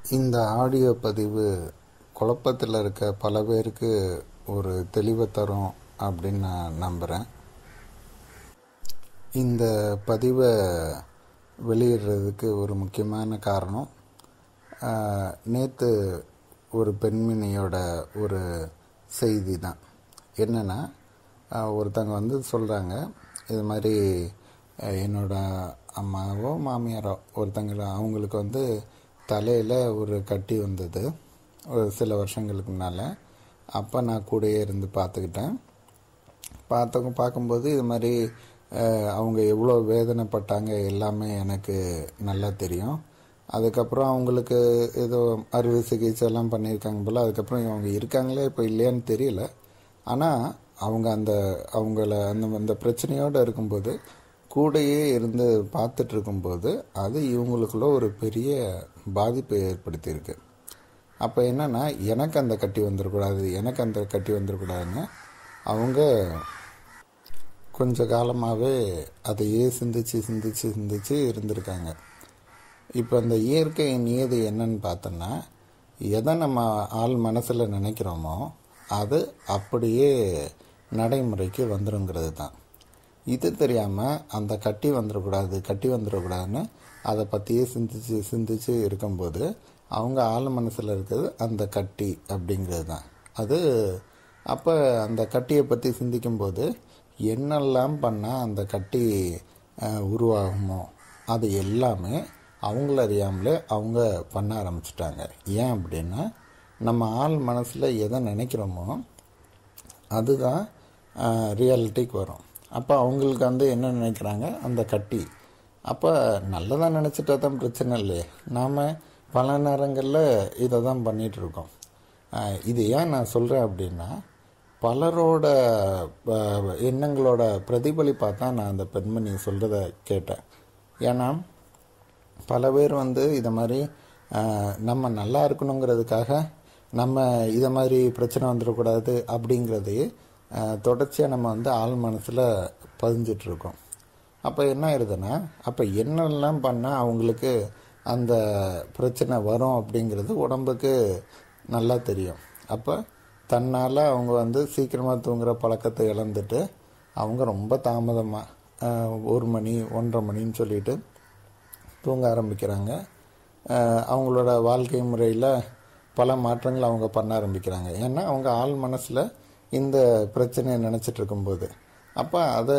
இந்த ஆடியோ பதிவு குழப்பத்தில் இருக்க பல பேருக்கு ஒரு தெளிவை தரும் அப்படின்னு நான் நம்புகிறேன் இந்த பதிவை வெளியிடுறதுக்கு ஒரு முக்கியமான காரணம் நேற்று ஒரு பெண்மணியோட ஒரு செய்தி தான் என்னென்னா ஒருத்தங்க வந்து சொல்கிறாங்க இது மாதிரி அஹ், என்னோட அம்மாவோ மாமியாரோ ஒருத்தங்க அவங்களுக்கு வந்து தலையில் ஒரு கட்டி வந்தது ஒரு சில வருஷங்களுக்கு முன்னால் அப்போ நான் கூடயே இருந்து பார்த்துக்கிட்டேன் பார்த்த பார்க்கும்போது இது மாதிரி அஹ், அவங்க எவ்வளோ வேதனைப்பட்டாங்க எல்லாமே எனக்கு நல்லா தெரியும் அதுக்கப்புறம் அவங்களுக்கு ஏதோ அறுவை சிகிச்சை எல்லாம் பண்ணியிருக்காங்க போல் அதுக்கப்புறம் அவங்க இருக்காங்களே இப்போ இல்லையான்னு தெரியல ஆனால் அவங்க அந்த அவங்கள அந்த அந்த பிரச்சனையோடு இருக்கும்போது கூடயே இருந்து பார்த்துட்டு இருக்கும்போது அது இவங்களுக்குள்ள ஒரு பெரிய பாதிப்பை ஏற்படுத்தியிருக்கு அப்போ என்னன்னா எனக்கு அந்த கட்டி வந்துடக்கூடாது எனக்கு அந்த கட்டி வந்துடக்கூடாதுன்னு அவங்க கொஞ்ச காலமாகவே அதையே சிந்திச்சு சிந்திச்சு சிந்திச்சு இருந்திருக்காங்க இப்போ இந்த இயற்கை நியதி என்னன்னு பார்த்தோன்னா எதை நம்ம ஆள் மனசில் நினைக்கிறோமோ அது அப்படியே நடைமுறைக்கு வந்துருங்கிறது தான் இது தெரியாமல் அந்த கட்டி வந்துடக்கூடாது கட்டி வந்துடக்கூடாதுன்னு அதை பற்றியே சிந்திச்சு சிந்திச்சு இருக்கும்போது அவங்க ஆள் மனசில் இருக்கிறது அந்த கட்டி அப்படிங்கிறது தான் அது அப்போ அந்த கட்டியை பற்றி சிந்திக்கும்போது என்னெல்லாம் பண்ணால் அந்த கட்டி அஹ், உருவாகுமோ அது எல்லாமே அவங்கள அறியாமலே அவங்க பண்ண ஆரம்பிச்சிட்டாங்க ஏன் அப்படின்னா நம்ம ஆள் மனசில் எதை நினைக்கிறோமோ அதுதான் ரியாலிட்டிக்கு வரும் அப்போ அவங்களுக்கு வந்து என்ன நினைக்கிறாங்க அந்த கட்டி அப்போ நல்லதாக நினச்சிட்டா தான் பிரச்சனை இல்லையே நாம் பல நேரங்களில் இதை தான் பண்ணிகிட்ருக்கோம் இது ஏன் நான் சொல்கிறேன் அப்படின்னா பலரோட அஹ், எண்ணங்களோட பிரதிபலிப்பாக தான் நான் அந்த பெண்மணி சொல்கிறத கேட்டேன் ஏன்னா பல பேர் வந்து இதை மாதிரி அஹ், நம்ம நல்லா இருக்கணுங்கிறதுக்காக நம்ம இதை மாதிரி பிரச்சனை வந்துடக்கூடாது அப்படிங்கிறதையே தொடர்ச்சியாக நம்ம வந்து ஆள் மனசில் பதிஞ்சிட்டு இருக்கோம் அப்போ என்ன ஆயிடுதுன்னா அப்போ என்னெல்லாம் பண்ணால் அவங்களுக்கு அந்த பிரச்சனை வரும் அப்படிங்கிறது உடம்புக்கு நல்லா தெரியும் அப்போ தன்னால் அவங்க வந்து சீக்கிரமாக தூங்குற பழக்கத்தை இழந்துட்டு அவங்க ரொம்ப தாமதமாக ஒரு மணி ஒன்றரை மணின்னு சொல்லிட்டு தூங்க ஆரம்பிக்கிறாங்க அஹ் அவங்களோட வாழ்க்கை முறையில் பல மாற்றங்கள் அவங்க பண்ண ஆரம்பிக்கிறாங்க ஏன்னா அவங்க ஆள் மனசில் இந்த பிரச்சனையை நினச்சிட்டு இருக்கும்போது அப்போ அதை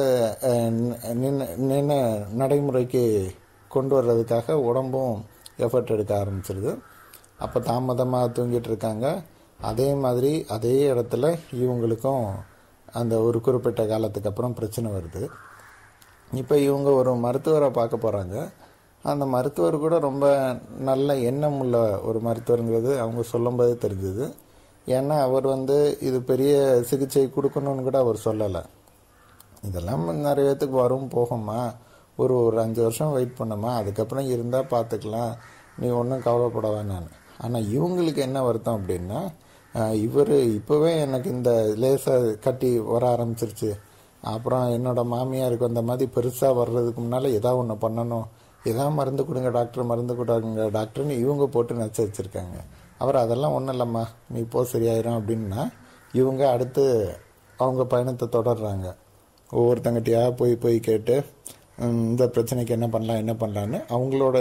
நின்று நடைமுறைக்கு கொண்டு வர்றதுக்காக உடம்பும் எஃபர்ட் எடுக்க ஆரம்பிச்சிருது அப்போ தாமதமாக தூங்கிட்டு இருக்காங்க அதே மாதிரி அதே இடத்துல இவங்களுக்கும் அந்த ஒரு குறிப்பிட்ட காலத்துக்கு அப்புறம் பிரச்சனை வருது இப்போ இவங்க ஒரு மருத்துவரை பார்க்க போகிறாங்க அந்த மருத்துவர் கூட ரொம்ப நல்ல எண்ணம் உள்ள ஒரு மருத்துவருங்கிறது அவங்க சொல்லும்போதே தெரிஞ்சுது ஏன்னா அவர் வந்து இது பெரிய சிகிச்சை கொடுக்கணும்னு கூட அவர் சொல்லலை இதெல்லாம் நிறைய பேத்துக்கு வரும் போகுமா ஒரு ஒரு அஞ்சு வருஷம் வெயிட் பண்ணுமா அதுக்கப்புறம் இருந்தால் பார்த்துக்கலாம் நீ ஒன்றும் கவலைப்பட வேணான்னு ஆனால் இவங்களுக்கு என்ன வருத்தம் அப்படின்னா இவர் இப்போவே எனக்கு இந்த லேசாக கட்டி வர ஆரம்பிச்சிருச்சு அப்புறம் என்னோட மாமியாருக்கு அந்த மாதிரி பெருசாக வர்றதுக்கு முன்னால் ஏதாவது ஒன்று பண்ணணும் ஏதாவது மருந்து கொடுங்க டாக்டர் மருந்து கொடுங்க டாக்டர்னு இவங்க போட்டு நச்ச வச்சுருக்காங்க அவர் அதெல்லாம் ஒன்றும் இல்லைம்மா நீ போ சரியாயிரும் அப்படின்னா இவங்க அடுத்து அவங்க பயணத்தை தொடர்றாங்க ஒவ்வொருத்தங்கிட்டயா போய் போய் கேட்டு "ம், இந்த பிரச்சனைக்கு என்ன பண்ணலாம் என்ன பண்ணலான்னு அவங்களோட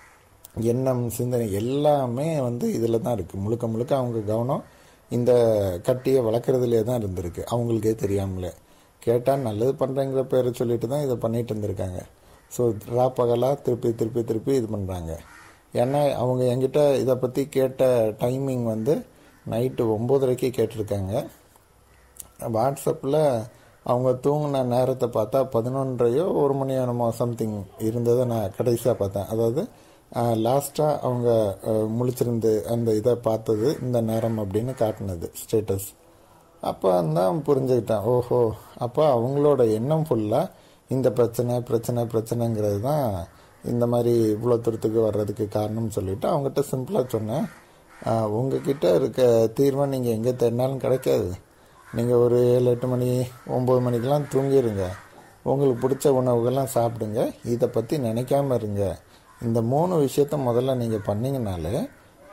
எண்ணம் சிந்தனை எல்லாமே வந்து இதில் தான் இருக்குது முழுக்க முழுக்க அவங்க கவனம் இந்த கட்டியை வளர்க்குறதுலே தான் இருந்திருக்கு அவங்களுக்கே தெரியாமலே கேட்டால் நல்லது பண்ணுறேங்கிற பேரை சொல்லிட்டு தான் இதை பண்ணிட்டு இருந்திருக்காங்க ஸோ ரா பகலாக திருப்பி திருப்பி திருப்பி இது பண்ணுறாங்க ஏன்னா அவங்க என்கிட்ட இதை பற்றி கேட்ட டைமிங் வந்து நைட்டு ஒம்போதரைக்கு கேட்டிருக்காங்க வாட்ஸ்அப்பில் அவங்க தூங்கின நேரத்தை பார்த்தா பதினொன்றையோ ஒரு மணி என்னமோ சம்திங் இருந்ததை நான் கடைசியாக பார்த்தேன் அதாவது லாஸ்ட்டாக அவங்க அஹ், முழிச்சிருந்து அந்த இதை பார்த்தது இந்த நேரம் அப்படின்னு காட்டினது ஸ்டேட்டஸ் அப்போ தான் புரிஞ்சுக்கிட்டேன் ஓஹோ அப்போ அவங்களோட எண்ணம் ஃபுல்லாக இந்த பிரச்சனை பிரச்சனை பிரச்சனைங்கிறது தான் இந்த மாதிரி இவ்வளோ தூரத்துக்கு வர்றதுக்கு காரணம்னு சொல்லிட்டு அவங்ககிட்ட சிம்பிளாக சொன்னேன் ஆஹ், உங்ககிட்ட இருக்க தீர்வை நீங்கள் எங்கே தேடினாலும் கிடைக்காது நீங்கள் ஒரு ஏழு எட்டு மணி ஒம்பது மணிக்கெலாம் தூங்கிடுங்க உங்களுக்கு பிடிச்ச உணவுகள்லாம் சாப்பிடுங்க இதை பற்றி நினைக்காம இருங்க இந்த மூணு விஷயத்த முதல்ல நீங்கள் பண்ணீங்கனாலே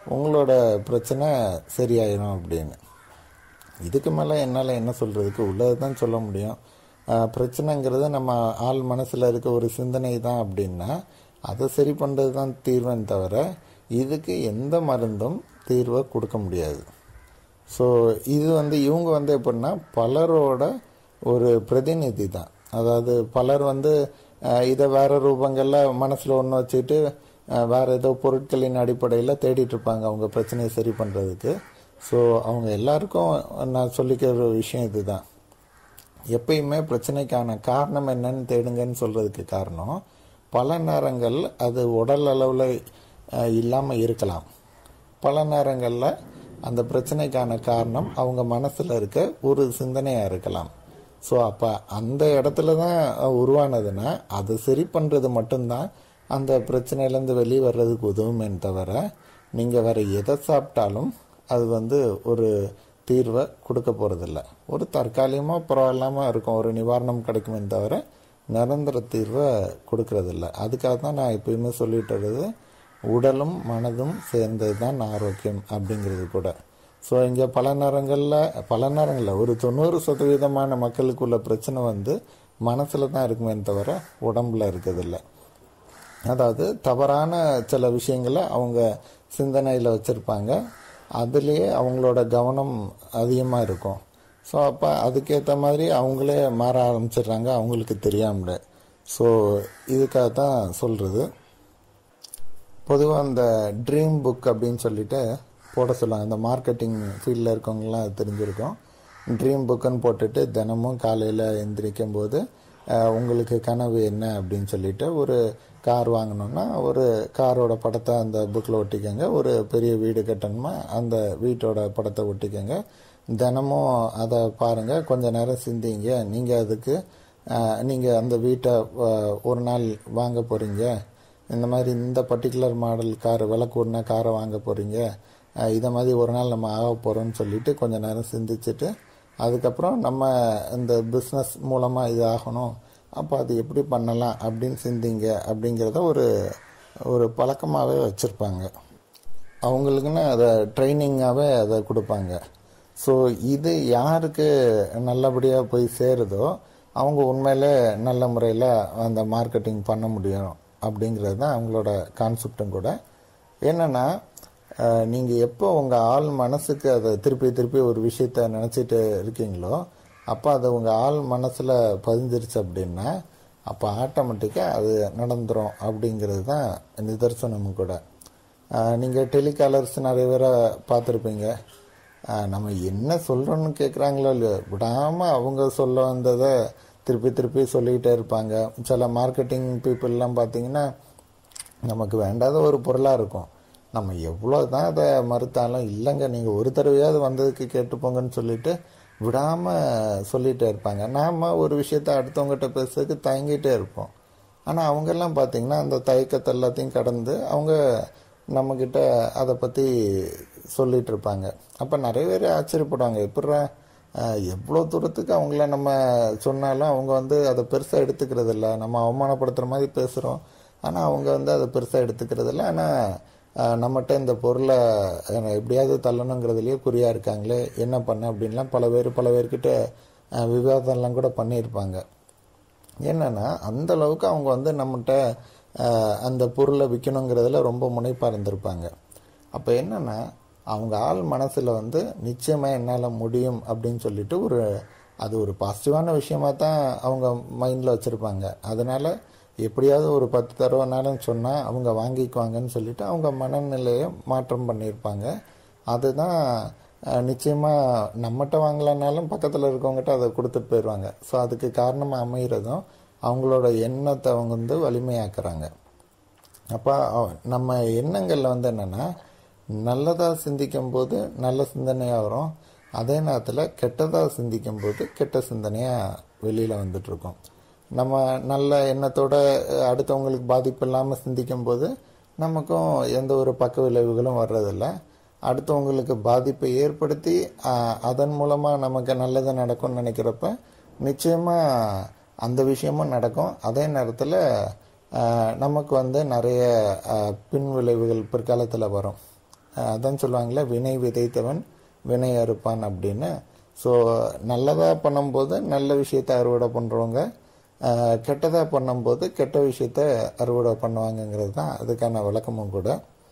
உங்களோட பிரச்சனை சரியாயிடும் அப்படின்னு இதுக்கு மேலே என்னால் என்ன சொல்கிறதுக்கு உள்ளது தான் சொல்ல முடியும் ஆஹ் பிரச்சனைங்கிறது நம்ம ஆள் மனசில் இருக்க ஒரு சிந்தனை தான் அப்படின்னா அதை சரி பண்ணுறது தான் தீர்வுன்னு தவிர இதுக்கு எந்த மருந்தும் தீர்வை கொடுக்க முடியாது ஸோ இது வந்து இவங்க வந்து எப்படின்னா பலரோட ஒரு பிரதிநிதி தான் அதாவது பலர் வந்து அஹ், இதை வேற ரூபங்களில் மனசில் ஒன்று வச்சுட்டு அஹ், வேற ஏதோ பொருட்களின் அடிப்படையில் தேடிட்டு இருப்பாங்க அவங்க பிரச்சனையை சரி பண்ணுறதுக்கு ஸோ அவங்க எல்லாருக்கும் நான் சொல்லிக்கிற ஒரு விஷயம் இதுதான் எப்பயுமே பிரச்சனைக்கான காரணம் என்னன்னு தேடுங்கன்னு சொல்றதுக்கு காரணம் பல நேரங்கள் அது உடல் அளவில் இல்லாமல் இருக்கலாம் பல நேரங்களில் அந்த பிரச்சனைக்கான காரணம் அவங்க மனசில் இருக்க ஒரு சிந்தனையாக இருக்கலாம் ஸோ அப்போ அந்த இடத்துல தான் உருவானதுன்னா அதை சரி பண்ணுறது மட்டும்தான் அந்த பிரச்சனையிலேருந்து வெளியே வர்றதுக்கு உதவுமே தவிர நீங்கள் வேற எதை சாப்பிட்டாலும் அது வந்து ஒரு தீர்வை கொடுக்க போகிறதில்ல ஒரு தற்காலிகமாக பரவாயில்லாமல் இருக்கும் ஒரு நிவாரணம் கிடைக்குமே தவிர நிரந்தர தீர்வை கொடுக்கறதில்ல அதுக்காக தான் நான் எப்பயுமே சொல்லிட்டு வர்றது உடலும் மனதும் சேர்ந்தது தான் ஆரோக்கியம் அப்படிங்கிறது கூட ஸோ இங்கே பல நேரங்களில் பல நேரங்களில் ஒரு தொண்ணூறு சதவீதமான மக்களுக்குள்ள பிரச்சனை வந்து மனசில் தான் இருக்குமே தவிர உடம்புல இருக்கிறதில்ல அதாவது தவறான சில விஷயங்களை அவங்க சிந்தனையில் வச்சுருப்பாங்க அதுலேயே அவங்களோட கவனம் அதிகமாக இருக்கும் ஸோ அப்போ அதுக்கேற்ற மாதிரி அவங்களே மாற ஆரம்பிச்சிடுறாங்க அவங்களுக்கு தெரியாமல ஸோ இதுக்காக தான் சொல்கிறது பொதுவாக இந்த ட்ரீம் புக் அப்படின்னு சொல்லிட்டு போட சொல்லுவாங்க இந்த மார்க்கெட்டிங் ஃபீல்டில் இருக்கவங்கலாம் அது தெரிஞ்சிருக்கும் ட்ரீம் புக்குன்னு போட்டுட்டு தினமும் காலையில் எந்திரிக்கும் போது அஹ், உங்களுக்கு கனவு என்ன அப்படின்னு சொல்லிட்டு ஒரு கார் வாங்கணும்னா ஒரு காரோட படத்தை அந்த புக்கில் ஒட்டிக்கங்க ஒரு பெரிய வீடு கட்டணுமா அந்த வீட்டோட படத்தை ஒட்டிக்கங்க தினமும் அதை பாருங்கள் கொஞ்ச நேரம் சிந்திங்க நீங்கள் அதுக்கு நீங்கள் அந்த வீட்டை அஹ், ஒரு நாள் வாங்க போகிறீங்க இந்த மாதிரி இந்த பர்டிகுலர் மாடல் கார் விலை கூடின காரை வாங்க போகிறீங்க இதை மாதிரி ஒரு நாள் நம்ம ஆக போகிறோம்னு சொல்லிட்டு கொஞ்ச நேரம் சிந்திச்சுட்டு அதுக்கப்புறம் நம்ம இந்த பிஸ்னஸ் மூலமாக இது ஆகணும் அப்போ அது எப்படி பண்ணலாம் அப்படின்னு சிந்திங்க அப்படிங்கிறத ஒரு ஒரு பழக்கமாகவே வச்சுருப்பாங்க அவங்களுக்குன்னு அதை ட்ரைனிங்காகவே அதை கொடுப்பாங்க ஸோ இது யாருக்கு நல்லபடியாக போய் சேருதோ அவங்க உண்மையிலே நல்ல முறையில் அந்த மார்க்கெட்டிங் பண்ண முடியும் அப்படிங்கிறது தான் அவங்களோட கான்செப்டும் கூட என்னென்னா நீங்கள் எப்போ உங்கள் ஆள் மனசுக்கு அதை திருப்பி திருப்பி ஒரு விஷயத்த நினச்சிட்டு இருக்கீங்களோ அப்போ அது உங்கள் ஆள் மனசில் பதிஞ்சிருச்சு அப்படின்னா அப்போ ஆட்டோமேட்டிக்காக அது நடந்துரும் அப்படிங்கிறது தான் நிதர்சனமும் கூட நீங்கள் டெலிகாலர்ஸ் நிறைய பேரை பார்த்துருப்பீங்க ஆஹ் நம்ம என்ன சொல்கிறோன்னு கேட்குறாங்களோ இல்லையோ விடாமல் அவங்க சொல்ல வந்ததை திருப்பி திருப்பி சொல்லிக்கிட்டே இருப்பாங்க சில மார்க்கெட்டிங் பீப்புளெலாம் பார்த்தீங்கன்னா நமக்கு வேண்டாத ஒரு பொருளாக இருக்கும் நம்ம எவ்வளோ தான் அதை மறுத்தாலும் இல்லைங்க நீங்கள் ஒரு தடவையாவது வந்ததுக்கு கேட்டுப்போங்கன்னு சொல்லிட்டு விடாமல் சொல்லிகிட்டே இருப்பாங்க நாம் ஒரு விஷயத்த அடுத்தவங்ககிட்ட பேசுறதுக்கு தயங்கிட்டே இருப்போம் ஆனால் அவங்கெல்லாம் பார்த்தீங்கன்னா அந்த தயக்கத்தை எல்லாத்தையும் கடந்து அவங்க நம்மக்கிட்ட அதை பற்றி சொல்லிட்டு இருப்பாங்க அப்போ நிறைய பேர் ஆச்சரியப்படுவாங்க எப்பட்றா அஹ், எவ்வளோ தூரத்துக்கு அவங்கள நம்ம சொன்னாலும் அவங்க வந்து அதை பெருசாக எடுத்துக்கிறது இல்ல நம்ம அவமானப்படுத்துகிற மாதிரி பேசுகிறோம் ஆனால் அவங்க வந்து அதை பெருசாக எடுத்துக்கிறது இல்லை ஆனால் நம்மகிட்ட இந்த பொருளை அஹ், எப்படியாவது தள்ளணுங்கிறதுலையே குறியாக இருக்காங்களே என்ன பண்ண அப்படின்லாம் பல பேர் பல பேர்கிட்ட அஹ், விவாதம்லாம் கூட பண்ணியிருப்பாங்க என்னன்னா அந்த அளவுக்கு அவங்க வந்து நம்மகிட்ட அஹ், அந்த பொருளை விற்கணுங்கிறதுல ரொம்ப முனைப்பாக இருந்திருப்பாங்க அப்போ என்னன்னா அவங்க ஆள் மனசில் வந்து நிச்சயமாக என்னால் முடியும் அப்படின்னு சொல்லிட்டு ஒரு அது ஒரு பாசிட்டிவான விஷயமா தான் அவங்க மைண்டில் வச்சுருப்பாங்க அதனால எப்படியாவது ஒரு பத்து தடவைனாலும் சொன்னால் அவங்க வாங்கிக்குவாங்கன்னு சொல்லிட்டு அவங்க மனநிலையை மாற்றம் பண்ணியிருப்பாங்க அதுதான் அஹ், நிச்சயமா நம்மகிட்ட வாங்கலைனாலும் பக்கத்தில் இருக்கவங்ககிட்ட அதை கொடுத்துட்டு போயிடுவாங்க ஸோ அதுக்கு காரணமாக அமைகிறதும் அவங்களோட எண்ணத்தை அவங்க வந்து வலிமையாக்குறாங்க அப்போ நம்ம எண்ணங்களில் வந்து என்னென்னா நல்லதாக சிந்திக்கும் போது நல்ல சிந்தனையாக வரும் அதே நேரத்தில் கெட்டதாக சிந்திக்கும் போது கெட்ட சிந்தனையாக வெளியில் வந்துட்டு இருக்கும் நம்ம நல்ல எண்ணத்தோட அஹ், அடுத்தவங்களுக்கு பாதிப்பு இல்லாமல் சிந்திக்கும் போது நமக்கும் எந்த ஒரு பக்க விளைவுகளும் வர்றதில்ல அடுத்தவங்களுக்கு பாதிப்பை ஏற்படுத்தி அஹ், அதன் மூலமாக நமக்கு நல்லது நடக்கும்னு நினைக்கிறப்ப நிச்சயமாக அந்த விஷயமும் நடக்கும் அதே நேரத்தில் நமக்கு வந்து நிறைய அஹ், பின் விளைவுகள் பிற்காலத்தில் வரும் அஹ் அதான் சொல்லுவாங்கல்ல வினை விதைத்தவன் வினை அறுப்பான் அப்படின்னு ஸோ நல்லதாக பண்ணும்போது நல்ல விஷயத்தை அறுவடை பண்ணுறவங்க கெட்டதாக பண்ணும்போது கெட்ட விஷயத்த அறுவடை பண்ணுவாங்கங்கிறது தான் அதுக்கான விளக்கமும் கூட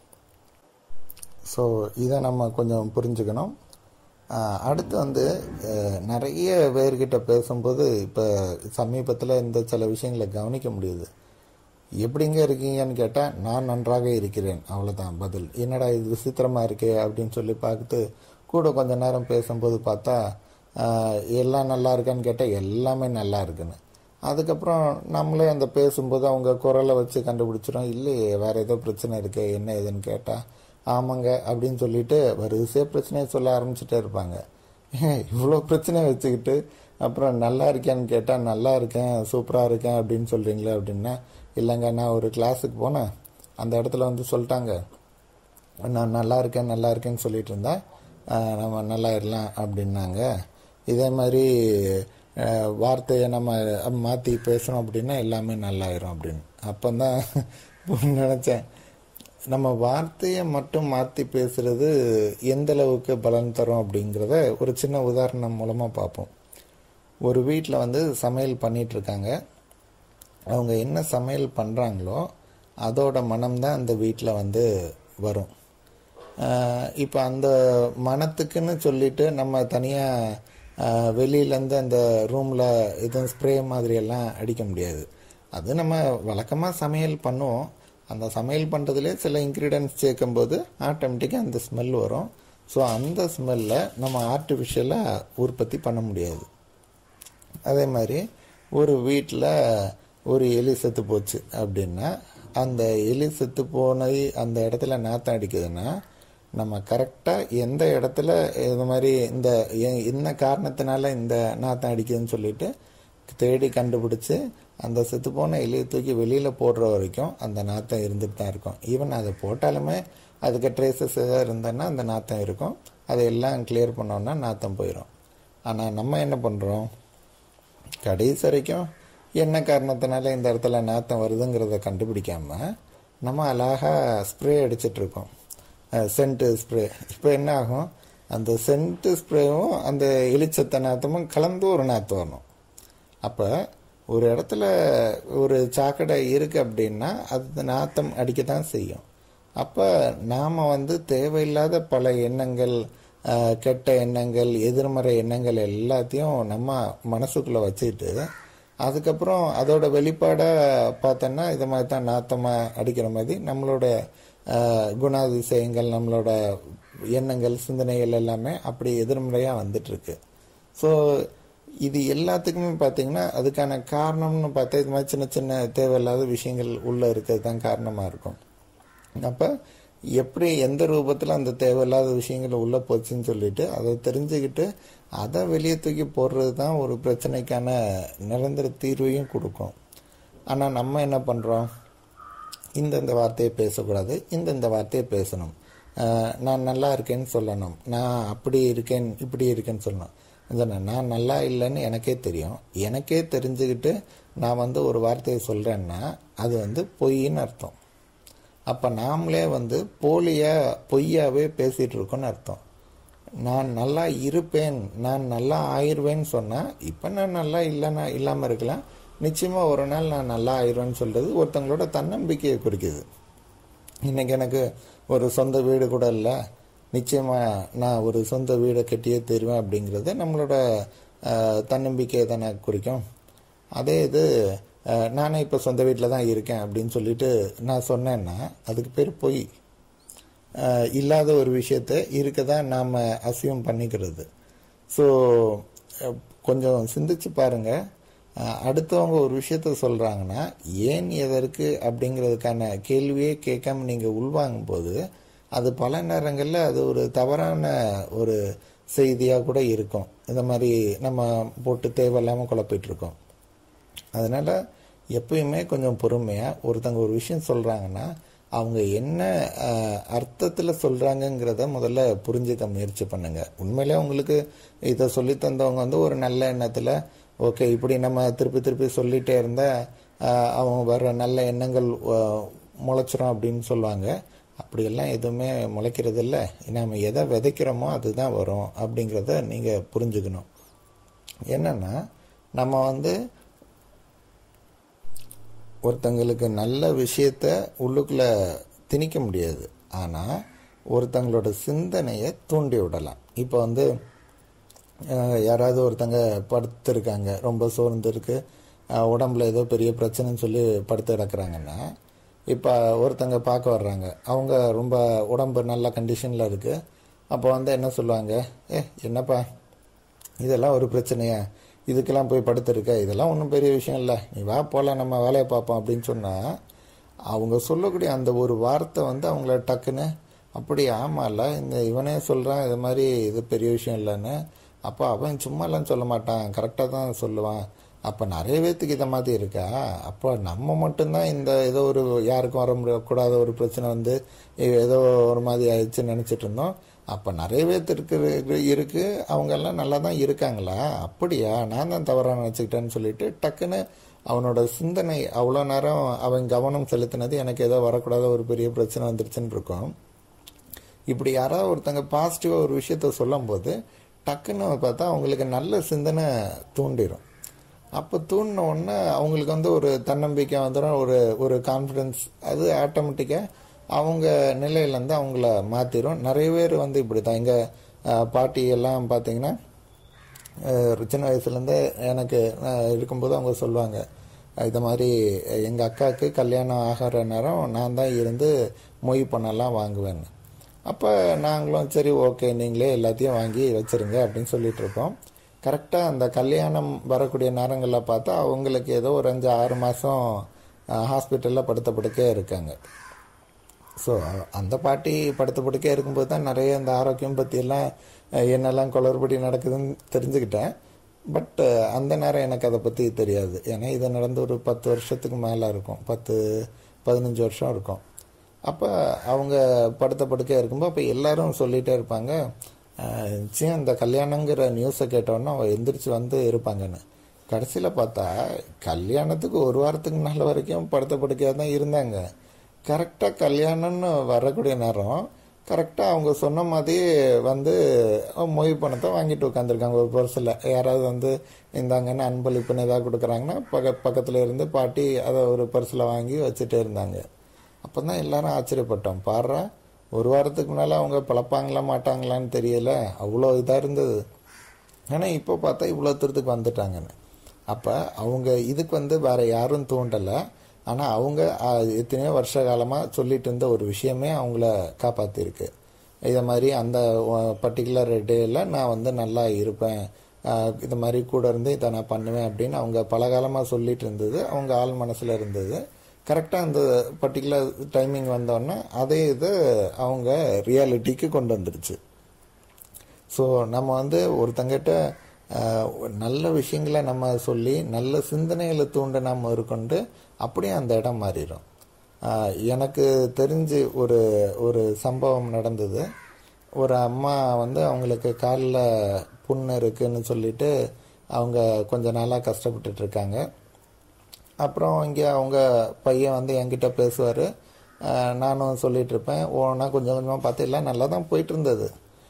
ஸோ இதை நம்ம கொஞ்சம் புரிஞ்சுக்கணும் ஆஹ் அடுத்து வந்து அஹ் நிறைய பேர்கிட்ட பேசும்போது இப்போ சமீபத்தில் இந்த சில விஷயங்களை கவனிக்க முடியுது எப்படிங்க இருக்கீங்கன்னு கேட்டால் நான் நன்றாக இருக்கிறேன் அவ்வளோதான் பதில் என்னடா இது விசித்திரமாக இருக்கே அப்படின்னு சொல்லி பார்த்து கூட கொஞ்ச நேரம் பேசும்போது பார்த்தா ஆஹ் எல்லாம் நல்லா இருக்கான்னு கேட்டால் எல்லாமே நல்லா இருக்குன்னு அதுக்கப்புறம் நம்மளே அந்த பேசும்போது அவங்க குரலை வச்சு கண்டுபிடிச்சிடும் இல்லையே வேற ஏதோ பிரச்சனை இருக்கே என்ன ஏதுன்னு கேட்டால் ஆமாங்க அப்படின்னு சொல்லிட்டு வரிசையாக பிரச்சனையை சொல்ல ஆரம்பிச்சுட்டே இருப்பாங்க இவ்வளோ பிரச்சனையை வச்சுக்கிட்டு அப்புறம் நல்லா இருக்கேன்னு கேட்டால் நல்லா இருக்கேன் சூப்பராக இருக்கேன் அப்படின்னு சொல்கிறீங்களே அப்படின்னா இல்லைங்க நான் ஒரு கிளாஸுக்கு போனேன் அந்த இடத்துல வந்து சொல்லிட்டாங்க நான் நல்லா இருக்கேன் நல்லா இருக்கேன்னு சொல்லிட்டு இருந்தேன் ஆஹ் நம்ம நல்லா இருக்கலாம் அப்படின்னாங்க இதே மாதிரி ஆஹ் வார்த்தையை நம்ம மாற்றி பேசுகிறோம் அப்படின்னா எல்லாமே நல்லாயிரும் அப்படின்னு அப்போ தான் நினச்சேன் நம்ம வார்த்தையை மட்டும் மாற்றி பேசுறது எந்த அளவுக்கு பலன் தரும் அப்படிங்கிறத ஒரு சின்ன உதாரணம் மூலமாக பார்ப்போம் ஒரு வீட்டில் வந்து சமையல் பண்ணிட்டு இருக்காங்க அவங்க என்ன சமையல் பண்ணுறாங்களோ அதோட மனம்தான் அந்த வீட்டில் வந்து வரும் இப்போ அந்த மனத்துக்குன்னு சொல்லிட்டு நம்ம தனியாக வெளியிலேருந்து அந்த ரூமில் எதுவும் ஸ்ப்ரே மாதிரியெல்லாம் அடிக்க முடியாது அது நம்ம வழக்கமாக சமையல் பண்ணுவோம் அந்த சமையல் பண்ணுறதுலே சில இன்க்ரீடியன்ஸ் சேர்க்கும்போது ஆட்டோமேட்டிக்காக அந்த ஸ்மெல் வரும் ஸோ அந்த ஸ்மெல்லை நம்ம ஆர்டிஃபிஷியலாக உற்பத்தி பண்ண முடியாது அதே மாதிரி ஒரு வீட்டில் ஒரு எலி செத்து போச்சு அப்படின்னா அந்த எலி செத்து போனது அந்த இடத்துல நாத்தம் அடிக்குதுன்னா நம்ம கரெக்டாக எந்த இடத்துல இது மாதிரி இந்த எ- என்ன காரணத்தினால இந்த நாத்தம் அடிக்குதுன்னு சொல்லிட்டு தேடி கண்டுபிடிச்சு அந்த செத்து போன எலியை தூக்கி வெளியில் போடுற வரைக்கும் அந்த நாத்தம் இருந்துட்டு தான் இருக்கும் ஈவன் அதை போட்டாலுமே அதுக்கு ட்ரேசஸ் ஏதாவது இருந்ததுன்னா அந்த நாத்தம் இருக்கும் அதையெல்லாம் கிளியர் பண்ணோம்னா நாத்தம் போயிடும் ஆனால் நம்ம என்ன பண்ணுறோம் கடைசி வரைக்கும் என்ன காரணத்தினால இந்த இடத்துல நாத்தம் வருதுங்கிறத கண்டுபிடிக்காம நம்ம அழகாக ஸ்ப்ரே அடிச்சிட்டு இருக்கோம் சென்ட்டு ஸ்ப்ரே இப்போ என்ன ஆகும் அந்த சென்ட்டு ஸ்ப்ரேவும் அந்த எலிச்சத்த நாத்தமும் கலந்து ஒரு நாத்தம் வரணும் அப்போ ஒரு இடத்துல ஒரு சாக்கடை இருக்கு அப்படின்னா அது நாத்தம் அடிக்க தான் செய்யும் அப்போ நாம் வந்து தேவையில்லாத பல எண்ணங்கள் அஹ், கெட்ட எண்ணங்கள் எதிர்மறை எண்ணங்கள் எல்லாத்தையும் நம்ம மனசுக்குள்ளே வச்சுட்டு அதுக்கப்புறம் அதோட வெளிப்பாடாக பார்த்தோன்னா இது மாதிரி தான் நாத்தமாக அடிக்கிற மாதிரி நம்மளோட அஹ், குணாதிசயங்கள் நம்மளோட எண்ணங்கள் சிந்தனைகள் எல்லாமே அப்படி எதிர்மறையாக வந்துட்டுருக்கு ஸோ இது எல்லாத்துக்குமே பார்த்தீங்கன்னா அதுக்கான காரணம்னு பார்த்தா இது மாதிரி சின்ன சின்ன தேவையில்லாத விஷயங்கள் உள்ளே இருக்கிறது தான் காரணமாக இருக்கும் அப்போ எப்படி எந்த ரூபத்தில் அந்த தேவையில்லாத விஷயங்கள் உள்ளே போச்சுன்னு சொல்லிட்டு அதை தெரிஞ்சுக்கிட்டு அதை வெளியே தூக்கி போடுறது தான் ஒரு பிரச்சனைக்கான நிரந்தர தீர்வையும் கொடுக்கும் ஆனால் நம்ம என்ன பண்ணுறோம் இந்தந்த வார்த்தையை பேசக்கூடாது இந்தந்த வார்த்தையை பேசணும் அஹ் நான் நல்லா இருக்கேன்னு சொல்லணும் நான் அப்படி இருக்கேன் இப்படி இருக்கேன்னு சொல்லணும் சொன்னேன், நான் நல்லா இல்லைன்னு எனக்கே தெரியும் எனக்கே தெரிஞ்சுக்கிட்டு நான் வந்து ஒரு வார்த்தையை சொல்கிறேன்னா அது வந்து பொய்ன்னு அர்த்தம் அப்போ நாமளே வந்து போலியா பொய்யாவே பேசிகிட்டு இருக்கோம்னு அர்த்தம் நான் நல்லா இருப்பேன் நான் நல்லா ஆயிருவேன்னு சொன்னால் இப்போ நான் நல்லா இல்லைன்னா இல்லாமல் இருக்கலாம் நிச்சயமாக ஒரு நாள் நான் நல்லா ஆயிடுவேன்னு சொல்கிறது ஒருத்தங்களோட தன்னம்பிக்கையை குறிக்குது இன்னைக்கு எனக்கு ஒரு சொந்த வீடு கூட இல்லை நிச்சயமாக நான் ஒரு சொந்த வீடை கட்டியே தருவேன் அப்படிங்கிறது நம்மளோட அஹ், தன்னம்பிக்கையை தானே குறிக்கும் அதே இது அஹ், நானே இப்போ சொந்த வீட்டில் தான் இருக்கேன் அப்படின்னு சொல்லிட்டு நான் சொன்னேன்னா அதுக்கு பேர் பொய் அஹ், இல்லாத ஒரு விஷயத்த இருக்க தான் நாம் அசியம் பண்ணிக்கிறது ஸோ கொஞ்சம் சிந்திச்சு பாருங்க அஹ், அடுத்தவங்க ஒரு விஷயத்த சொல்கிறாங்கன்னா ஏன் எதற்கு அப்படிங்கிறதுக்கான கேள்வியே கேட்காம நீங்கள் உள்வாங்கும் போது அது பல நேரங்களில் அது ஒரு தவறான ஒரு செய்தியாக கூட இருக்கும் இந்த மாதிரி நம்ம போட்டு தேவையில்லாமல் குழப்பிட்டு இருக்கோம் அதனால எப்பயுமே கொஞ்சம் பொறுமையாக ஒருத்தங்க ஒரு விஷயம் சொல்கிறாங்கன்னா அவங்க என்ன அர்த்தத்தில் சொல்கிறாங்கங்கிறத முதல்ல புரிஞ்சுக்க முயற்சி பண்ணுங்க உண்மையிலே உங்களுக்கு இதை சொல்லி தந்தவங்க வந்து ஒரு நல்ல எண்ணத்தில் ஓகே இப்படி நம்ம திருப்பி திருப்பி சொல்லிட்டே இருந்தால் அவங்க வர்ற நல்ல எண்ணங்கள் அஹ், முளைச்சிரும் அப்படின்னு சொல்லுவாங்க அப்படியெல்லாம் எதுவுமே முளைக்கிறது இல்லை நம்ம எதை விதைக்கிறோமோ அதுதான் வரும் அப்படிங்கிறத நீங்கள் புரிஞ்சுக்கணும் என்னென்னா நம்ம வந்து ஒருத்தங்களுக்கு நல்ல விஷயத்த உள்ளுக்குள்ளே திணிக்க முடியாது ஆனால் ஒருத்தங்களோட சிந்தனையை தூண்டி விடலாம் இப்போ வந்து அஹ், யாராவது ஒருத்தங்க படுத்திருக்காங்க ரொம்ப சோர்ந்து இருக்கு அஹ், உடம்புல ஏதோ பெரிய பிரச்சனைன்னு சொல்லி படுத்து கிடக்குறாங்கன்னா இப்போ ஒருத்தங்க பார்க்க வர்றாங்க அவங்க ரொம்ப உடம்பு நல்ல கண்டிஷனில் இருக்குது அப்போ வந்து என்ன சொல்லுவாங்க ஏ என்னப்பா இதெல்லாம் ஒரு பிரச்சனையா இதுக்கெல்லாம் போய் படுத்திருக்க இதெல்லாம் ஒன்றும் பெரிய விஷயம் இல்லை நீ வா போகலாம் நம்ம வேலையை பார்ப்போம் அப்படின்னு சொன்னால் அவங்க சொல்லக்கூடிய அந்த ஒரு வார்த்தை வந்து அவங்கள டக்குன்னு அப்படி ஆமாம்ல இந்த இவனே சொல்கிறான் இது மாதிரி இது பெரிய விஷயம் இல்லைன்னு அப்போ அவன் சும்மாலாம் சொல்ல மாட்டான் கரெக்டாக தான் சொல்லுவான் அப்போ நிறைய பேர்த்துக்கு இதை மாதிரி இருக்கா அப்போ நம்ம மட்டும்தான் இந்த ஏதோ ஒரு யாருக்கும் வர முடியக்கூடாத ஒரு பிரச்சனை வந்து ஏதோ ஒரு மாதிரி ஆயிடுச்சுன்னு நினச்சிட்டு இருந்தோம் அப்போ நிறைய பேர்த்துக்கு இருக்கு இருக்கு அவங்க எல்லாம் நல்லா தான் இருக்காங்களா அப்படியா நான் தான் தவறாக நினச்சிக்கிட்டேன்னு சொல்லிட்டு டக்குன்னு அவனோட சிந்தனை அவ்வளோ நேரம் அவன் கவனம் செலுத்தினது எனக்கு ஏதோ வரக்கூடாத ஒரு பெரிய பிரச்சனை வந்துருச்சுன்னு இருக்கும் இப்படி யாராவது ஒருத்தங்க பாசிட்டிவாக ஒரு விஷயத்த சொல்லும்போது டக்குன்னு பார்த்தா அவங்களுக்கு நல்ல சிந்தனை தூண்டிடும் அப்போ தூண்டின உடனே அவங்களுக்கு வந்து ஒரு தன்னம்பிக்கை வந்துடும் ஒரு ஒரு கான்ஃபிடென்ஸ் அது ஆட்டோமேட்டிக்காக அவங்க நிலையிலேருந்து அவங்கள மாற்றிடும் நிறைய பேர் வந்து இப்படி தான் எங்கள் பாட்டி எல்லாம் பார்த்தீங்கன்னா அஹ் சின்ன வயசுலேருந்தே எனக்கு அஹ் இருக்கும்போது அவங்க சொல்லுவாங்க இது மாதிரி எங்கள் அக்காவுக்கு கல்யாணம் ஆகிற நேரம் நான் தான் இருந்து மொய் பண்ணெல்லாம் வாங்குவேன்னு அப்போ நாங்களும் சரி ஓகே நீங்களே எல்லாத்தையும் வாங்கி வச்சிருங்க அப்படின்னு சொல்லிட்டு இருப்போம் கரெக்டாக அந்த கல்யாணம் வரக்கூடிய நேரங்களில் பார்த்தா அவங்களுக்கு ஏதோ ஒரு அஞ்சு ஆறு மாதம் ஹாஸ்பிட்டலில் படுத்த படுக்கே இருக்காங்க ஸோ அந்த பாட்டி படுத்த படுக்கே இருக்கும்போது தான் நிறைய இந்த ஆரோக்கியம் பற்றியெல்லாம் அஹ், என்னெல்லாம் குளறுபடி நடக்குதுன்னு தெரிஞ்சுக்கிட்டேன் பட் அந்த நேரம் எனக்கு அதை பற்றி தெரியாது ஏன்னா இது நடந்து ஒரு பத்து வருஷத்துக்கு மேலே இருக்கும் பத்து பதினஞ்சு வருஷம் இருக்கும் அப்போ அவங்க படுத்த படுக்கையாக இருக்கும்போது அப்போ எல்லாரும் சொல்லிகிட்டே இருப்பாங்க அஹ், சீ அந்த கல்யாணங்கிற நியூஸை கேட்டோன்னா அவள் எந்திரிச்சு வந்து இருப்பாங்கன்னு கடைசியில் பார்த்தா கல்யாணத்துக்கு ஒரு வாரத்துக்கு முன்னால் வரைக்கும் படுத்த படுக்கையாக தான் இருந்தாங்க கரெக்டாக கல்யாணம்னு வரக்கூடிய நேரம் கரெக்டாக அவங்க சொன்ன மாதிரி வந்து மொய் பணத்தை வாங்கிட்டு உட்காந்துருக்காங்க ஒரு பர்ஸில் யாராவது வந்து இந்தாங்கன்னு அன்பளிப்புன்னு ஏதாவது கொடுக்குறாங்கன்னா பக்க பக்கத்தில் இருந்து பாட்டி அதை ஒரு பர்ஸில் வாங்கி வச்சுட்டே இருந்தாங்க அப்போ தான் எல்லாரும் ஆச்சரியப்பட்டோம் பாடுறா ஒரு வாரத்துக்கு முன்னால் அவங்க பழப்பாங்களா மாட்டாங்களான்னு தெரியல அவ்வளோ இதாக இருந்தது ஆனால் இப்போ பார்த்தா இவ்வளோ தூரத்துக்கு வந்துட்டாங்கன்னு அப்போ அவங்க இதுக்கு வந்து வேற யாரும் தூண்டலை ஆனால் அவங்க ஆ, எத்தனையோ வருஷ காலமாக சொல்லிட்டு இருந்த ஒரு விஷயமே அவங்கள காப்பாற்றிருக்கு இதை மாதிரி அந்த பர்டிகுலர் டேயில் நான் வந்து நல்லா இருப்பேன் ஆ, இது மாதிரி கூட இருந்து இதை நான் பண்ணுவேன் அப்படின்னு அவங்க பல காலமாக சொல்லிட்டு இருந்தது அவங்க ஆள் மனசில் இருந்தது கரெக்டாக அந்த பர்டிகுலர் டைமிங் வந்தோடனே அதே இது அவங்க ரியாலிட்டிக்கு கொண்டு வந்துருச்சு ஸோ நம்ம வந்து ஒருத்தங்கிட்ட ஆஹ், நல்ல விஷயங்களை நம்ம சொல்லி நல்ல சிந்தனைகளை தூண்ட நம்ம இருக்கொண்டு அப்படியே அந்த இடம் மாறிடும் ஆஹ், எனக்கு தெரிஞ்சு ஒரு ஒரு சம்பவம் நடந்தது ஒரு அம்மா வந்து அவங்களுக்கு காலில் புண்ணு இருக்குன்னு சொல்லிட்டு அவங்க கொஞ்ச நாளாக கஷ்டப்பட்டுட்டு இருக்காங்க அப்புறம் இங்கே அவங்க பையன் வந்து என்கிட்ட பேசுவார் நானும் சொல்லிட்டு இருப்பேன் ஓனா கொஞ்சம் கொஞ்சமாக பார்த்து எல்லாம் நல்லா தான் போயிட்டு இருந்தது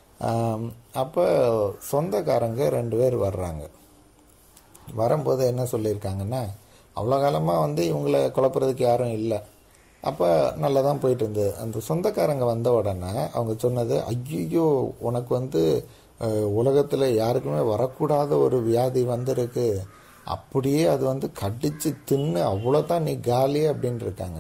அப்போ சொந்தக்காரங்க ரெண்டு பேர் வர்றாங்க வரும்போது என்ன சொல்லியிருக்காங்கன்னா அவ்வளோ காலமாக வந்து இவங்கள குழப்புறதுக்கு யாரும் இல்லை அப்போ நல்லா தான் போயிட்டு இருந்தது அந்த சொந்தக்காரங்க வந்த உடனே அவங்க சொன்னது ஐயோ உனக்கு வந்து உலகத்தில் யாருக்குமே வரக்கூடாத ஒரு வியாதி வந்திருக்கு அப்படியே அது வந்து கடிச்சு தின்னு அவ்வளோதான் நீ காலி அப்படின்னு இருக்காங்க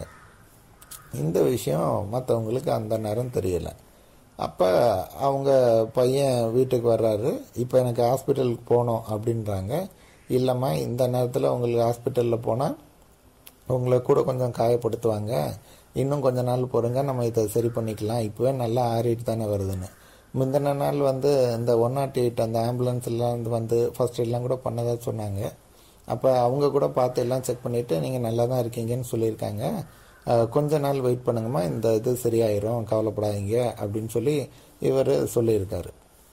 இந்த விஷயம் மற்றவங்களுக்கு அந்த நேரம் தெரியல அப்போ அவங்க பையன் வீட்டுக்கு வர்றாரு இப்போ எனக்கு ஹாஸ்பிட்டலுக்கு போகணும் அப்படின்றாங்க இல்லைம்மா இந்த நேரத்தில் உங்களுக்கு ஹாஸ்பிட்டலில் போனால் உங்களை கூட கொஞ்சம் காயப்படுத்துவாங்க இன்னும் கொஞ்ச நாள் பொறுங்க நம்ம இதை சரி பண்ணிக்கலாம் இப்போவே நல்லா ஆறிட்டு தானே வருதுன்னு முந்தின நாள் வந்து இந்த ஒன் நாட் எயிட் அந்த ஆம்புலன்ஸ்லாம் வந்து ஃபர்ஸ்ட் எல்லாம் கூட பண்ணதாக சொன்னாங்க அப்போ அவங்க கூட பார்த்து எல்லாம் செக் பண்ணிவிட்டு நீங்கள் நல்லா தான் இருக்கீங்கன்னு சொல்லியிருக்காங்க அஹ், கொஞ்ச நாள் வெயிட் பண்ணுங்கம்மா இந்த இது சரியாயிரும் கவலைப்படாதீங்க அப்படின்னு சொல்லி இவர் சொல்லியிருக்காரு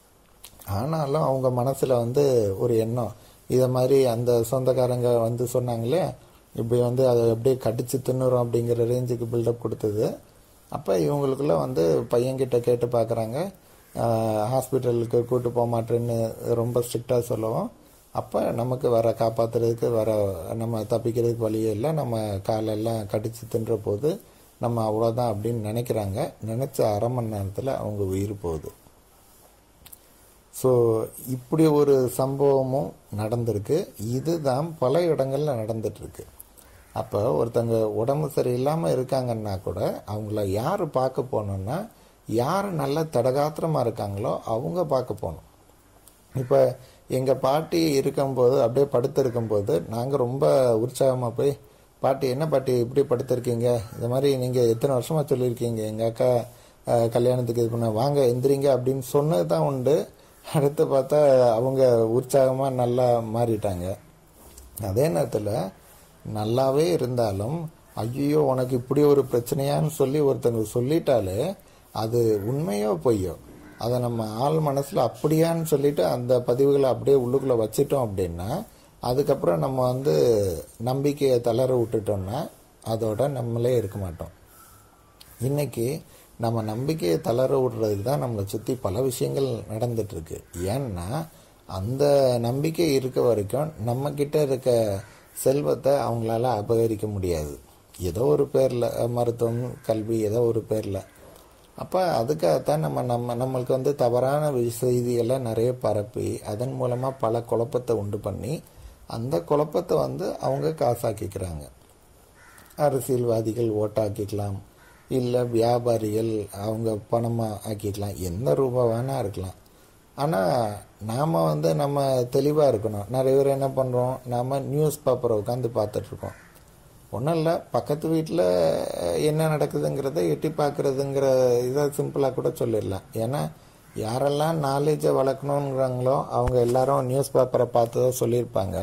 ஆனாலும் அவங்க மனசில் வந்து ஒரு எண்ணம் இதை மாதிரி அந்த சொந்தக்காரங்க வந்து சொன்னாங்களே இப்படி வந்து அதை அப்படியே கடிச்சு தின்னுறோம் அப்படிங்கிற ரேஞ்சுக்கு பில்டப் கொடுத்தது அப்போ இவங்களுக்குள்ள வந்து பையன்கிட்ட கேட்டு பார்க்குறாங்க ஹாஸ்பிட்டலுக்கு கூட்டு போக மாட்டேன்னு ரொம்ப ஸ்ட்ரிக்டாக சொல்லவும் அப்போ நமக்கு வர காப்பாற்றுறதுக்கு வர நம்ம தப்பிக்கிறதுக்கு வழியே இல்லை நம்ம காலெல்லாம் கடிச்சு தின்ற போது நம்ம அவ்வளோதான் அப்படின்னு நினைக்கிறாங்க நினச்ச அரை மணி நேரத்தில் அவங்க உயிர் போகுது ஸோ இப்படி ஒரு சம்பவமும் நடந்திருக்கு இதுதான் பல இடங்களில் நடந்துட்டுருக்கு அப்போ ஒருத்தங்க உடம்பு சரியில்லாமல் இருக்காங்கன்னா கூட அவங்கள யார் பார்க்க போகணுன்னா யார் நல்ல தடகாத்திரமாக இருக்காங்களோ அவங்க பார்க்க போகணும் இப்போ எங்கள் பாட்டி இருக்கும்போது அப்படியே படுத்திருக்கும்போது நாங்கள் ரொம்ப உற்சாகமாக போய் பாட்டி என்ன பாட்டி இப்படி படுத்திருக்கீங்க இந்த மாதிரி நீங்கள் எத்தனை வருஷமாக சொல்லியிருக்கீங்க எங்கள் அக்கா அஹ், கல்யாணத்துக்கு இது பண்ண வாங்க எந்திரிங்க அப்படின்னு சொன்னது தான் உண்டு அடுத்து பார்த்தா அவங்க உற்சாகமாக நல்லா மாறிட்டாங்க அதே நேரத்தில் நல்லாவே இருந்தாலும் ஐயோ உனக்கு இப்படி ஒரு பிரச்சனையான்னு சொல்லி ஒருத்தங்க சொல்லிட்டாலே அது உண்மையோ பொய்யோ அதை நம்ம ஆள் மனசில் அப்படியான்னு சொல்லிட்டு அந்த பதிவுகளை அப்படியே உள்ளுக்குள்ளே வச்சிட்டோம் அப்படின்னா அதுக்கப்புறம் நம்ம வந்து நம்பிக்கையை தளர விட்டுட்டோம்னா அதோட நம்மளே இருக்க மாட்டோம் இன்னைக்கு நம்ம நம்பிக்கையை தளர விடுறதுக்கு தான் நம்மளை சுற்றி பல விஷயங்கள் நடந்துட்டு இருக்கு ஏன்னா அந்த நம்பிக்கை இருக்க வரைக்கும் நம்ம கிட்ட இருக்க செல்வத்தை அவங்களால அபகரிக்க முடியாது ஏதோ ஒரு பேரில் மருத்துவம் கல்வி ஏதோ ஒரு பேரில் அப்போ அதுக்காகத்தான் நம்ம நம்ம நம்மளுக்கு வந்து தவறான வி- செய்திகளை நிறைய பரப்பி அதன் மூலமாக பல குழப்பத்தை உண்டு பண்ணி அந்த குழப்பத்தை வந்து அவங்க காசாக்கிக்கிறாங்க அரசியல்வாதிகள் ஓட்டாக்கிக்கலாம் இல்லை வியாபாரிகள் அவங்க பணமாக ஆக்கிக்கலாம் எந்த ரூபா வேணால் இருக்கலாம் ஆனால் நாம் வந்து நம்ம தெளிவாக இருக்கணும் நிறைய பேர் என்ன பண்ணுறோம் நாம் நியூஸ் பேப்பரை உட்காந்து பார்த்துட்ருக்கோம் ஒன்றும் இல்லை பக்கத்து வீட்டில் என்ன நடக்குதுங்கிறத எட்டி பார்க்குறதுங்கிற இதை சிம்பிளாக கூட சொல்லிடலாம் ஏன்னா யாரெல்லாம் நாலேஜை வளர்க்கணுங்கிறாங்களோ அவங்க எல்லாரும் நியூஸ் பேப்பரை பார்த்து தான் சொல்லியிருப்பாங்க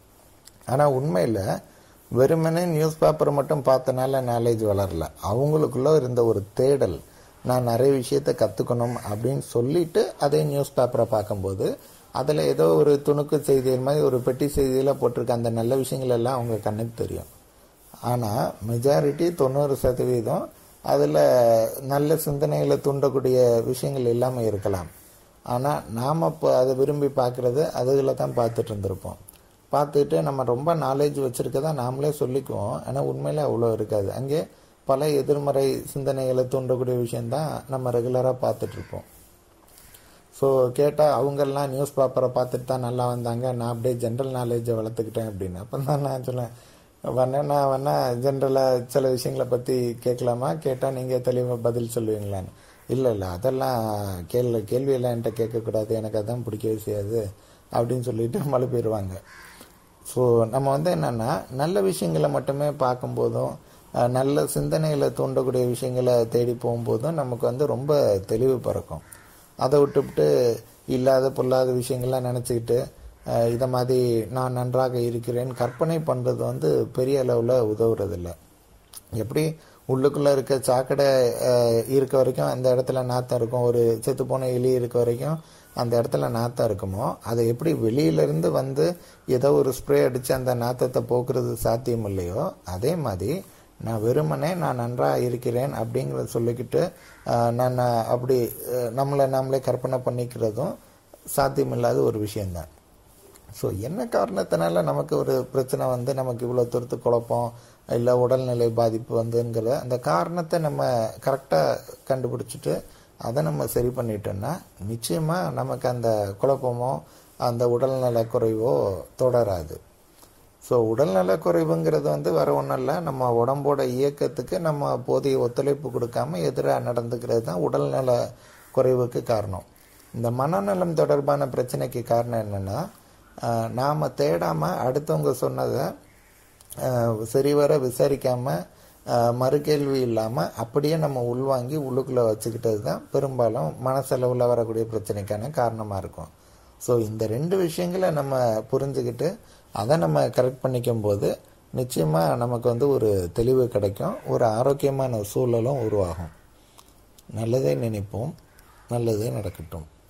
ஆனால் உண்மையில் வெறுமனே நியூஸ் பேப்பரை மட்டும் பார்த்தனால நாலேஜ் வளரல அவங்களுக்குள்ள இருந்த ஒரு தேடல் நான் நிறைய விஷயத்த கற்றுக்கணும் அப்படின்னு சொல்லிட்டு அதே நியூஸ் பேப்பரை பார்க்கும்போது அதில் ஏதோ ஒரு துணுக்கு செய்திகள் மாதிரி ஒரு பெட்டி செய்தியில் போட்டிருக்க அந்த நல்ல விஷயங்கள் எல்லாம் அவங்க கண்ணுக்கு தெரியும் ஆனால் மெஜாரிட்டி தொண்ணூறு சதவீதம் அதில் நல்ல சிந்தனைகளை தூண்டக்கூடிய விஷயங்கள் இல்லாமல் இருக்கலாம் ஆனால் நாம் இப்போ அதை விரும்பி பார்க்குறது அதுகளை தான் பார்த்துட்டு இருந்திருப்போம் பார்த்துட்டு நம்ம ரொம்ப நாலேஜ் வச்சுருக்கதா நாமளே சொல்லிக்குவோம் ஆனால் உண்மையில அவ்வளோ இருக்காது அங்கே பல எதிர்மறை சிந்தனைகளை தூண்டக்கூடிய விஷயந்தான் நம்ம ரெகுலராக பார்த்துட்ருப்போம் ஸோ கேட்டால் அவங்கெல்லாம் நியூஸ் பேப்பரை பார்த்துட்டு தான் நல்லா வந்தாங்க நான் அப்படியே ஜென்ரல் நாலேஜை வளர்த்துக்கிட்டேன் அப்படின்னு அப்போ தான் நான் சொன்னேன் வேணா வேணா ஜென்ரலாக சில விஷயங்களை பற்றி கேட்கலாமா கேட்டால் நீங்கள் தெளிவாக பதில் சொல்லுவீங்களான்னு இல்லை இல்லை அதெல்லாம் கேள்வி கேள்வியெல்லாம் என்கிட்ட கேட்கக்கூடாது எனக்கு அதான் பிடிக்கவே செய்யாது அப்படின்னு சொல்லிட்டு மழை போயிடுவாங்க ஸோ நம்ம வந்து என்னன்னா நல்ல விஷயங்களை மட்டுமே பார்க்கும்போதும் அஹ், நல்ல சிந்தனைகளை தூண்டக்கூடிய விஷயங்களை தேடி போகும்போதும் நமக்கு வந்து ரொம்ப தெளிவு பிறக்கும் அதை விட்டுவிட்டு இல்லாத பொல்லாத விஷயங்கள்லாம் நினச்சிக்கிட்டு இதை மாதிரி நான் நன்றாக இருக்கிறேன் கற்பனை பண்ணுறது வந்து பெரிய அளவில் உதவுறதில்ல எப்படி உள்ளுக்குள்ளே இருக்க சாக்கடை அஹ், இருக்க வரைக்கும் அந்த இடத்துல நாத்தம் இருக்கும் ஒரு செத்து போன எலி இருக்க வரைக்கும் அந்த இடத்துல நாத்தம் இருக்குமோ அதை எப்படி வெளியிலேருந்து வந்து ஏதோ ஒரு ஸ்ப்ரே அடித்து அந்த நாத்தத்தை போக்குறது சாத்தியம் இல்லையோ அதே மாதிரி நான் வெறுமனே நான் நன்றாக இருக்கிறேன் அப்படிங்கிறத சொல்லிக்கிட்டு அஹ், நான் அப்படி அஹ், நம்மளை நாமளே கற்பனை பண்ணிக்கிறதும் சாத்தியமில்லாத ஒரு விஷயம்தான் ஸோ என்ன காரணத்தினால நமக்கு ஒரு பிரச்சனை வந்து நமக்கு இவ்வளோ தூரத்து குழப்பம் இல்லை உடல்நிலை பாதிப்பு வந்துங்கிற அந்த காரணத்தை நம்ம கரெக்டாக கண்டுபிடிச்சிட்டு அதை நம்ம சரி பண்ணிட்டோம்னா நிச்சயமாக நமக்கு அந்த குழப்பமோ அந்த உடல்நல குறைவோ தொடராது ஸோ உடல்நல குறைவுங்கிறது வந்து வேற ஒன்றும் இல்லை நம்ம உடம்போட இயக்கத்துக்கு நம்ம போதிய ஒத்துழைப்பு கொடுக்காம எதிராக நடந்துக்கிறது தான் உடல்நல குறைவுக்கு காரணம் இந்த மனநலம் தொடர்பான பிரச்சனைக்கு காரணம் என்னன்னா ஆஹ், நாம தேடாம அடுத்தவங்க சொன்னதை ஆஹ், சரிவர விசாரிக்காம ஆஹ், மறுகேள்வி இல்லாம அப்படியே நம்ம உள்வாங்கி உள்ளுக்குள்ள வச்சுக்கிட்டது தான் பெரும்பாலும் மனசளவில் வரக்கூடிய பிரச்சனைக்கான காரணமா இருக்கும் ஸோ இந்த ரெண்டு விஷயங்களை நம்ம புரிஞ்சுக்கிட்டு அதை நம்ம கரெக்ட் பண்ணிக்கும் போது நிச்சயமாக நமக்கு வந்து ஒரு தெளிவு கிடைக்கும் ஒரு ஆரோக்கியமான சூழலும் உருவாகும் நல்லதே நினைப்போம் நல்லதே நடக்கட்டும்